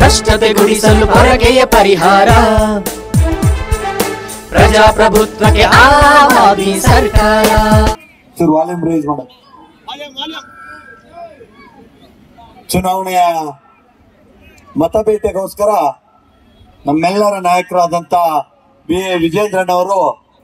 ಭ್ರಷ್ಟತೆ ಗುಡಿಸಲು ಪೊರಕೆಯ ಪರಿಹಾರ ಪ್ರಜಾಪ್ರಭುತ್ವಕ್ಕೆ ಆವಾದಿ ಸರ್ಕಾರ ಸರ್ ವಾಲ್ಯೂಮ್ ರೈಸ್ ಮಾಡ ಚುನಾವಣೆಯ ಮತಬೇಟೆಗೋಸ್ಕರ ನಮ್ಮೆಲ್ಲರ ನಾಯಕರಾದಂತ ಬಿ ಎ ವಿಜೇಂದ್ರನವರು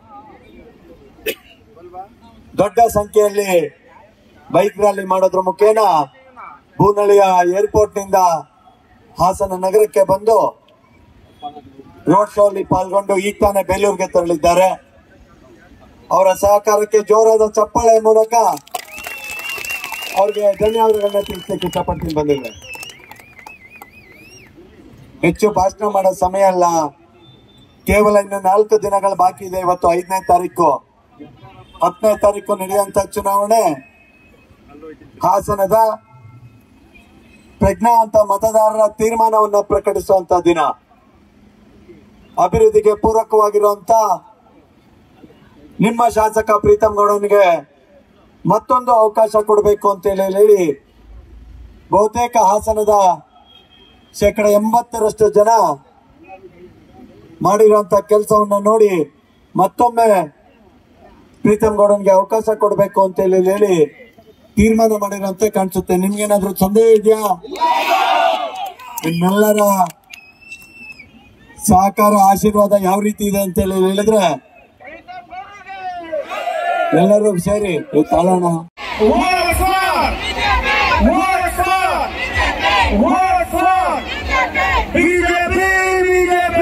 ದೊಡ್ಡ ಸಂಖ್ಯೆಯಲ್ಲಿ ಬೈಕ್ ರ್ಯಾಲಿ ಮಾಡೋದ್ರ ಮುಖೇನ ಬೂನಳಿಯ ಏರ್ಪೋರ್ಟ್ ನಿಂದ ಹಾಸನ ನಗರಕ್ಕೆ ಬಂದು ರೋಡ್ ಶೋ ಅಲ್ಲಿ ಪಾಲ್ಗೊಂಡು ಈಗ ತಾನೇ ಬೇಲೂರಿಗೆ ತೆರಳಿದ್ದಾರೆ ಅವರ ಸಹಕಾರಕ್ಕೆ ಜೋರಾದ ಚಪ್ಪಾಳೆ ಮೂಲಕ ಅವ್ರಿಗೆ ಧನ್ಯವಾದಗಳನ್ನ ತಿಳಿಸ್ಲಿಕ್ಕೆ ಇಷ್ಟಪಡ್ತೀನಿ ಬಂದಿದ್ದೆ ಹೆಚ್ಚು ಭಾಷಣ ಮಾಡೋ ಸಮಯ ಅಲ್ಲ ಕೇವಲ ಇನ್ನು ನಾಲ್ಕು ದಿನಗಳ ಬಾಕಿ ಇದೆ ಇವತ್ತು ಐದನೇ ತಾರೀಕು ಹತ್ತನೇ ತಾರೀಕು ನಡೆಯುವಂತ ಚುನಾವಣೆ ಹಾಸನದ ಪ್ರಜ್ಞಾ ಅಂತ ಮತದಾರರ ತೀರ್ಮಾನವನ್ನ ಪ್ರಕಟಿಸುವಂತ ದಿನ ಅಭಿವೃದ್ಧಿಗೆ ಪೂರಕವಾಗಿರುವಂತ ನಿಮ್ಮ ಶಾಸಕ ಪ್ರೀತಮ್ ಗೌಡನಿಗೆ ಮತ್ತೊಂದು ಅವಕಾಶ ಕೊಡಬೇಕು ಅಂತ ಹೇಳಿ ಹೇಳಿ ಬಹುತೇಕ ಹಾಸನದ ಶೇಕಡ ಎಂಬತ್ತರಷ್ಟು ಜನ ಮಾಡಿರುವಂತ ಕೆಲಸವನ್ನ ನೋಡಿ ಮತ್ತೊಮ್ಮೆ ಪ್ರೀತಮ್ ಗೌಡನ್ಗೆ ಅವಕಾಶ ಕೊಡಬೇಕು ಅಂತ ಹೇಳಿ ಹೇಳಿ ತೀರ್ಮಾನ ಮಾಡಿರಂತೆ ಕಾಣಿಸುತ್ತೆ ನಿಮ್ಗೇನಾದ್ರೂ ಸಂದೇಹ ಇದೆಯಾ ನಿಮ್ಮೆಲ್ಲರ ಸಹಕಾರ ಆಶೀರ್ವಾದ ಯಾವ ರೀತಿ ಇದೆ ಅಂತ ಹೇಳಿ ಹೇಳಿದ್ರೆ ಎಲ್ಲರೂ ಸೇರಿ ಏ ತಾಳೋಣ War for! War for! War for! BJP! BJP!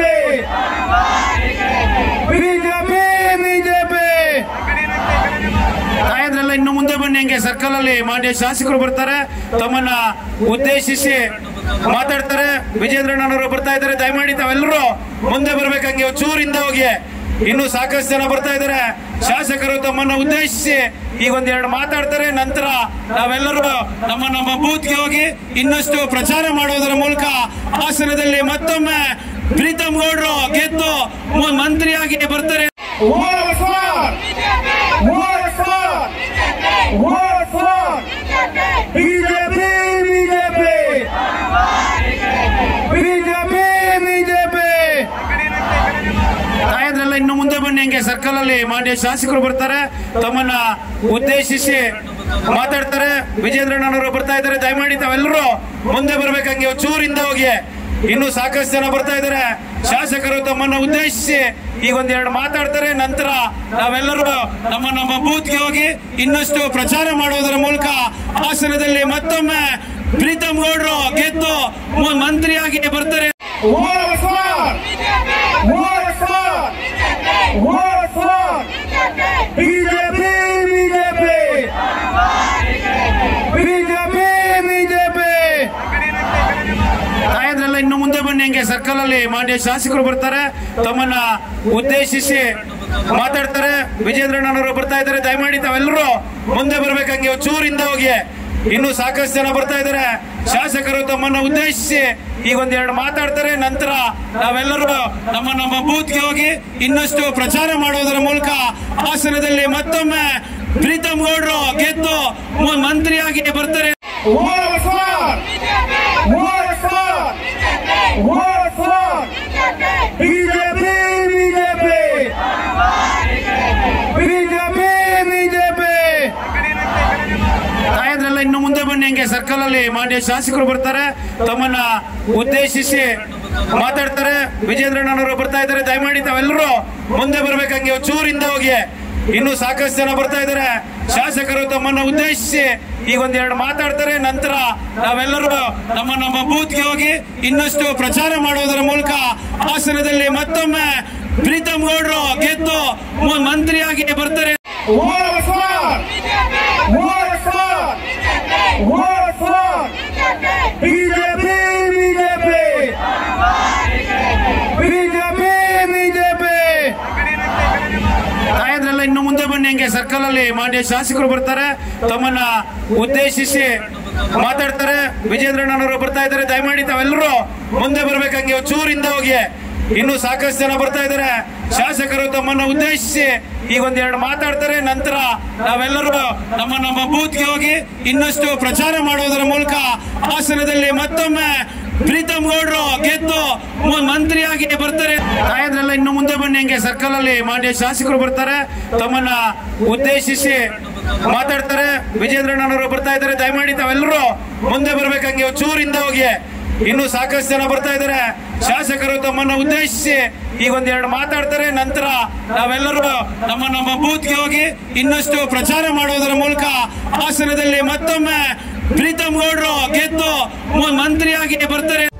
BJP! BJP! ತಾಯಂದ್ರೆಲ್ಲ ಇನ್ನು ಮುಂದೆ ಬನ್ನಿ ಹಂಗೆ ಸರ್ಕಲ್ ಅಲ್ಲಿ ಮಾನ್ಯ ಶಾಸಕರು ಬರ್ತಾರೆ ತಮ್ಮನ್ನ ಉದ್ದೇಶಿಸಿ ಮಾತಾಡ್ತಾರೆ ವಿಜೇಂದ್ರಣ್ಣನವರು ಬರ್ತಾ ಇದ್ದಾರೆ ದಯಮಾಡಿ ತಾವೆಲ್ಲರೂ ಮುಂದೆ ಬರ್ಬೇಕಂಗೆ ಚೂರಿಂದ ಹೋಗಿ ಇನ್ನು ಸಾಕಷ್ಟು ಜನ ಬರ್ತಾ ಇದ್ದಾರೆ ಶಾಸಕರು ತಮ್ಮನ್ನ ಉದ್ದೇಶಿಸಿ ಈಗ ಒಂದೆರಡು ಮಾತಾಡ್ತಾರೆ ನಂತರ ನಾವೆಲ್ಲರೂ ನಮ್ಮ ನಮ್ಮ ಬೂತ್ಗೆ ಹೋಗಿ ಇನ್ನಷ್ಟು ಪ್ರಚಾರ ಮಾಡುವುದರ ಮೂಲಕ ಹಾಸನದಲ್ಲಿ ಮತ್ತೊಮ್ಮೆ ಪ್ರೀತಮ್ ಗೌಡ್ರು ಗೆದ್ದು ಮು- ಮಂತ್ರಿಯಾಗಿ ಬರ್ತಾರೆ War for! War for! War for! BJP! BJP! BJP! BJP! ತಾಯಂದ್ರೆಲ್ಲ ಇನ್ನು ಮುಂದೆ ಬನ್ನಿ ಹಂಗೆ ಸರ್ಕಲ್ ಅಲ್ಲಿ ಮಾನ್ಯ ಶಾಸಕರು ಬರ್ತಾರೆ ತಮ್ಮನ್ನ ಉದ್ದೇಶಿಸಿ ಮಾತಾಡ್ತಾರೆ ವಿಜೇಂದ್ರಣ್ಣನವರು ಬರ್ತಾ ಇದ್ದಾರೆ ದಯಮಾಡಿ ತಾವೆಲ್ಲರೂ ಮುಂದೆ ಬರ್ಬೇಕಂಗೆ ಚೂರಿಂದ ಹೋಗಿ ಇನ್ನು ಸಾಕಷ್ಟು ಜನ ಬರ್ತಾ ಇದ್ದಾರೆ ಶಾಸಕರು ತಮ್ಮನ್ನ ಉದ್ದೇಶಿಸಿ ಈಗ ಒಂದೆರಡು ಮಾತಾಡ್ತಾರೆ ನಂತರ ನಾವೆಲ್ಲರೂ ನಮ್ಮ ನಮ್ಮ ಬೂತ್ಗೆ ಹೋಗಿ ಇನ್ನಷ್ಟು ಪ್ರಚಾರ ಮಾಡುವುದರ ಮೂಲಕ ಹಾಸನದಲ್ಲಿ ಮತ್ತೊಮ್ಮೆ ಪ್ರೀತಮ್ ಗೌಡ್ರು ಗೆದ್ದು ಮು- ಮಂತ್ರಿಯಾಗಿ ಬರ್ತಾರೆ War for! War for! War for! BJP! BJP! BJP! BJP! ತಾಯಂದ್ರೆಲ್ಲ ಇನ್ನು ಮುಂದೆ ಬನ್ನಿ ಹಂಗೆ ಸರ್ಕಲ್ ಅಲ್ಲಿ ಮಾನ್ಯ ಶಾಸಕರು ಬರ್ತಾರೆ ತಮ್ಮನ್ನ ಉದ್ದೇಶಿಸಿ ಮಾತಾಡ್ತಾರೆ ವಿಜೇಂದ್ರಣ್ಣನವರು ಬರ್ತಾ ಇದ್ದಾರೆ ದಯಮಾಡಿ ತಾವೆಲ್ಲರೂ ಮುಂದೆ ಬರ್ಬೇಕಂಗೆ ಚೂರಿಂದ ಹೋಗಿ ಇನ್ನು ಸಾಕಷ್ಟು ಜನ ಬರ್ತಾ ಇದ್ದಾರೆ ಶಾಸಕರು ತಮ್ಮನ್ನ ಉದ್ದೇಶಿಸಿ ಈಗ ಒಂದೆರಡು ಮಾತಾಡ್ತಾರೆ ನಂತರ ನಾವೆಲ್ಲರೂ ನಮ್ಮ ನಮ್ಮ ಬೂತ್ಗೆ ಹೋಗಿ ಇನ್ನಷ್ಟು ಪ್ರಚಾರ ಮಾಡುವುದರ ಮೂಲಕ ಹಾಸನದಲ್ಲಿ ಮತ್ತೊಮ್ಮೆ ಪ್ರೀತಮ್ ಗೌಡ್ರು ಗೆದ್ದು ಮು- ಮಂತ್ರಿಯಾಗಿ ಬರ್ತಾರೆ War for! War for! War for! BJP! BJP! BJP! BJP! ತಾಯಂದ್ರೆಲ್ಲ ಇನ್ನು ಮುಂದೆ ಬನ್ನಿ ಹಂಗೆ ಸರ್ಕಲ್ ಅಲ್ಲಿ ಮಾನ್ಯ ಶಾಸಕರು ಬರ್ತಾರೆ ತಮ್ಮನ್ನ ಉದ್ದೇಶಿಸಿ ಮಾತಾಡ್ತಾರೆ ವಿಜೇಂದ್ರಣ್ಣನವರು ಬರ್ತಾ ಇದ್ದಾರೆ ದಯಮಾಡಿ ತಾವೆಲ್ಲರೂ ಮುಂದೆ ಬರ್ಬೇಕಂಗೆ ಚೂರಿಂದ ಹೋಗಿ ಇನ್ನು ಸಾಕಷ್ಟು ಜನ ಬರ್ತಾ ಇದ್ದಾರೆ ಶಾಸಕರು ತಮ್ಮನ್ನ ಉದ್ದೇಶಿಸಿ ಈಗ ಒಂದೆರಡು ಮಾತಾಡ್ತಾರೆ ನಂತರ ನಾವೆಲ್ಲರೂ ನಮ್ಮ ನಮ್ಮ ಬೂತ್ಗೆ ಹೋಗಿ ಇನ್ನಷ್ಟು ಪ್ರಚಾರ ಮಾಡುವುದರ ಮೂಲಕ ಹಾಸನದಲ್ಲಿ ಮತ್ತೊಮ್ಮೆ ಪ್ರೀತಮ್ ಗೌಡ್ರು ಗೆದ್ದು ಮು- ಮಂತ್ರಿಯಾಗಿ ಬರ್ತಾರೆ War for! War for! War for! BJP! BJP! BJP! BJP! ತಾಯಂದ್ರೆಲ್ಲ ಇನ್ನು ಮುಂದೆ ಬನ್ನಿ ಹಂಗೆ ಸರ್ಕಲ್ ಅಲ್ಲಿ ಮಾನ್ಯ ಶಾಸಕರು ಬರ್ತಾರೆ ತಮ್ಮನ್ನ ಉದ್ದೇಶಿಸಿ ಮಾತಾಡ್ತಾರೆ ವಿಜೇಂದ್ರಣ್ಣನವರು ಬರ್ತಾ ಇದ್ದಾರೆ ದಯಮಾಡಿ ತಾವೆಲ್ಲರೂ ಮುಂದೆ ಬರ್ಬೇಕಂಗೆ ಚೂರಿಂದ ಹೋಗಿ ಇನ್ನು ಸಾಕಷ್ಟು ಜನ ಬರ್ತಾ ಇದ್ದಾರೆ ಶಾಸಕರು ತಮ್ಮನ್ನ ಉದ್ದೇಶಿಸಿ ಈಗ ಒಂದೆರಡು ಮಾತಾಡ್ತಾರೆ ನಂತರ ನಾವೆಲ್ಲರೂ ನಮ್ಮ ನಮ್ಮ ಬೂತ್ಗೆ ಹೋಗಿ ಇನ್ನಷ್ಟು ಪ್ರಚಾರ ಮಾಡುವುದರ ಮೂಲಕ ಹಾಸನದಲ್ಲಿ ಮತ್ತೊಮ್ಮೆ ಪ್ರೀತಮ್ ಗೌಡ್ರು ಗೆದ್ದು ಮು- ಮಂತ್ರಿಯಾಗಿ ಬರ್ತಾರೆ ತಾಯಂದ್ರೆಲ್ಲ ಇನ್ನು ಮುಂದೆ ಬನ್ನಿ ಹಂಗೆ ಸರ್ಕಲ್ ಅಲ್ಲಿ ಮಾನ್ಯ ಶಾಸಕರು ಬರ್ತಾರೆ ತಮ್ಮನ್ನ ಉದ್ದೇಶಿಸಿ ಮಾತಾಡ್ತಾರೆ ವಿಜೇಂದ್ರಣ್ಣನವರು ಬರ್ತಾ ಇದ್ದಾರೆ ದಯಮಾಡಿ ತಾವೆಲ್ಲರೂ ಮುಂದೆ ಬರ್ಬೇಕಂಗೆ ಚೂರಿಂದ ಹೋಗಿ ಇನ್ನು ಸಾಕಷ್ಟು ಜನ ಬರ್ತಾ ಇದ್ದಾರೆ ಶಾಸಕರು ತಮ್ಮನ್ನ ಉದ್ದೇಶಿಸಿ ಈಗ ಒಂದೆರಡು ಮಾತಾಡ್ತಾರೆ ನಂತರ ನಾವೆಲ್ಲರೂ ನಮ್ಮ ನಮ್ಮ ಬೂತ್ಗೆ ಹೋಗಿ ಇನ್ನಷ್ಟು ಪ್ರಚಾರ ಮಾಡೋದರ ಮೂಲಕ ಹಾಸನದಲ್ಲಿ ಮತ್ತೊಮ್ಮೆ ಪ್ರೀತಮ್ ಗೌಡ್ರು ಗೆದ್ದು ಮು- ಮಂತ್ರಿಯಾಗಿ ಬರ್ತಾರೆ